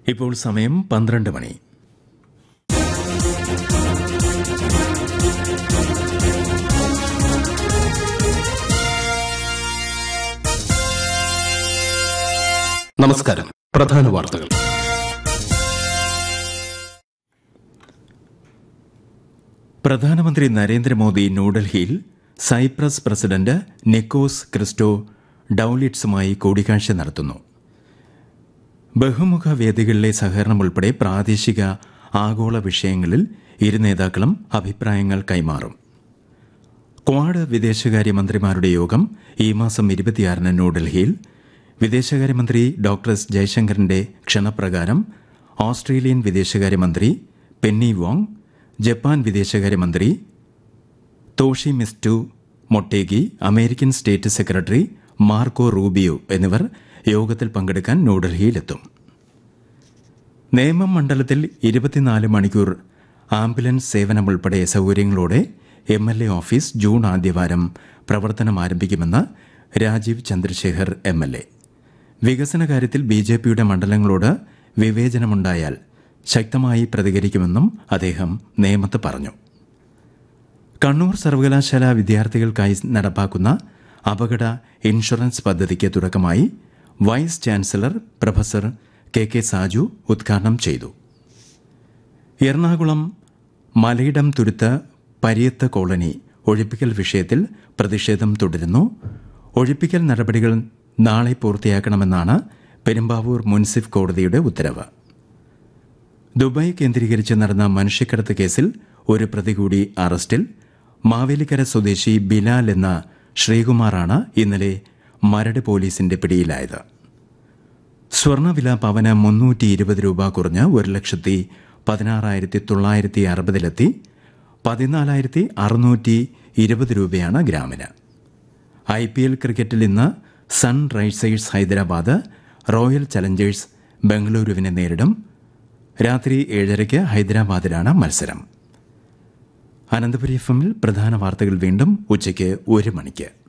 ഇപ്പോൾ സമയം പന്ത്രണ്ട് മണി നമസ്കാരം പ്രധാന വാർത്തകൾ പ്രധാനമന്ത്രി നരേന്ദ്രമോദി ന്യൂഡൽഹിയിൽ സൈപ്രസ് പ്രസിഡന്റ് നിക്കോസ് ക്രിസ്റ്റോ ഡൌലിറ്റ്സുമായി കൂടിക്കാഴ്ച നടത്തുന്നു ബഹുമുഖ വേദികളിലെ സഹകരണം ഉൾപ്പെടെ പ്രാദേശിക ആഗോള വിഷയങ്ങളിൽ ഇരു നേതാക്കളും അഭിപ്രായങ്ങൾ കൈമാറും ക്വാഡ് വിദേശകാര്യമന്ത്രിമാരുടെ യോഗം ഈ മാസം ഇരുപത്തിയാറിന് ന്യൂഡൽഹിയിൽ വിദേശകാര്യമന്ത്രി ഡോക്ടർ എസ് ജയശങ്കറിന്റെ ക്ഷണപ്രകാരം ഓസ്ട്രേലിയൻ വിദേശകാര്യമന്ത്രി പെന്നി വോങ് ജപ്പാൻ വിദേശകാര്യമന്ത്രി Toshimitsu Motegi American state secretary Marco Rubio എന്നിവർ യോഗത്തിൽ പങ്കെടുക്കാൻ ന്യൂഡൽഹിയിലെത്തും നേമം മണ്ഡലത്തിൽ ഇരുപത്തിനാല് മണിക്കൂർ ആംബുലൻസ് സേവനമുൾപ്പെടെ സൗകര്യങ്ങളോടെ M L A office June ആദ്യവാരം പ്രവർത്തനം ആരംഭിക്കുമെന്ന് Rajeev Chandrasekhar M L A വികസന കാര്യത്തിൽ ബി ജെ പിയുടെ മണ്ഡലങ്ങളോട് വിവേചനമുണ്ടായാൽ ശക്തമായി പ്രതികരിക്കുമെന്നും അദ്ദേഹം നേമത്ത് പറഞ്ഞു കണ്ണൂർ സർവകലാശാല വിദ്യാർത്ഥികൾക്കായി നടപ്പാക്കുന്ന അപകട ഇൻഷുറൻസ് പദ്ധതിക്ക് തുടക്കമായി vice chancellor professor K K Saju ഉദ്ഘാടനം ചെയ്തു എറണാകുളം മലയിടം തുരുത്ത് പരിയത്ത് കോളനി ഒഴിപ്പിക്കൽ വിഷയത്തിൽ പ്രതിഷേധം തുടരുന്നു ഒഴിപ്പിക്കൽ നടപടികൾ നാളെ പൂർത്തിയാക്കണമെന്നാണ് പെരുമ്പാവൂർ മുൻസിഫ് കോടതിയുടെ ഉത്തരവ് ദുബായ് കേന്ദ്രീകരിച്ച് നടന്ന മനുഷ്യക്കടത്ത് കേസിൽ ഒരു പ്രതി കൂടി അറസ്റ്റിൽ മാവേലിക്കര സ്വദേശി ബിലാൽ എന്ന ശ്രീകുമാറാണ് ഇന്നലെ മരട് പോലീസിന്റെ പിടിയിലായത് സ്വർണ്ണവില പവന് മുന്നൂറ്റി ഇരുപത് രൂപ കുറഞ്ഞ് ഒരു ലക്ഷത്തി പതിനാറായിരത്തി തൊള്ളായിരത്തി അറുപതിലെത്തി പതിനാലായിരത്തി അറുന്നൂറ്റി ഇരുപത് രൂപയാണ് ഗ്രാമിന് ഐ പി എൽ ക്രിക്കറ്റിൽ ഇന്ന് സൺറൈസേഴ്സ് ഹൈദരാബാദ് റോയൽ ചലഞ്ചേഴ്സ് ബംഗളൂരുവിനെ നേരിടും രാത്രി ഏഴരയ്ക്ക് ഹൈദരാബാദിലാണ് മത്സരം അനന്തപുരി എഫ് എമ്മിൽ പ്രധാന വാർത്തകൾ വീണ്ടും ഉച്ചയ്ക്ക് ഒരു മണിക്ക്